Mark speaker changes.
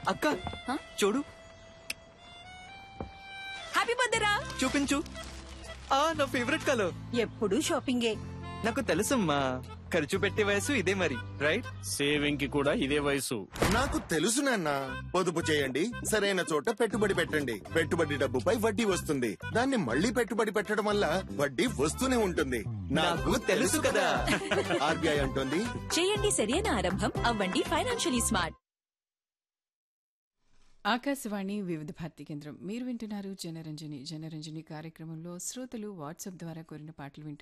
Speaker 1: అక్క
Speaker 2: హ?
Speaker 1: చూడు
Speaker 2: హ్యాపీ బర్త్డే రా
Speaker 1: చూపించు ఆ నా ఫేవరెట్ కలర్
Speaker 2: ఎప్పుడు షాపింగే
Speaker 1: నాకు తెలుసమ్మా ఖర్చు పెట్టే వయసు ఇదే మరి రైట్
Speaker 3: సేవింగ్ కి కూడా ఇదే వయసు
Speaker 4: నాకు తెలుసు నాన్న పొదుపు చేయండి సరైన చోట పెట్టుబడి పెట్టండి పెట్టుబడి డబ్బుపై వడ్డీ వస్తుంది దాన్ని మళ్ళీ పెట్టుబడి పెట్టడం వల్ల వడ్డీ వస్తూనే ఉంటుంది
Speaker 1: నాకు తెలుసు కదా.
Speaker 4: ఆర్బీఐ అంటుంది
Speaker 2: చేయండి సరైన ఆరంభం అవ్వండి ఫైనాన్షియలీ స్మార్ట్
Speaker 5: ఆకాశవాణి వివిధ భారతి కేంద్రం మీరు వింటున్నారు జనరంజని జనరంజని కార్యక్రమంలో శ్రోతలు వాట్సాప్ ద్వారా కోరిన పాటలు వింటున్నారు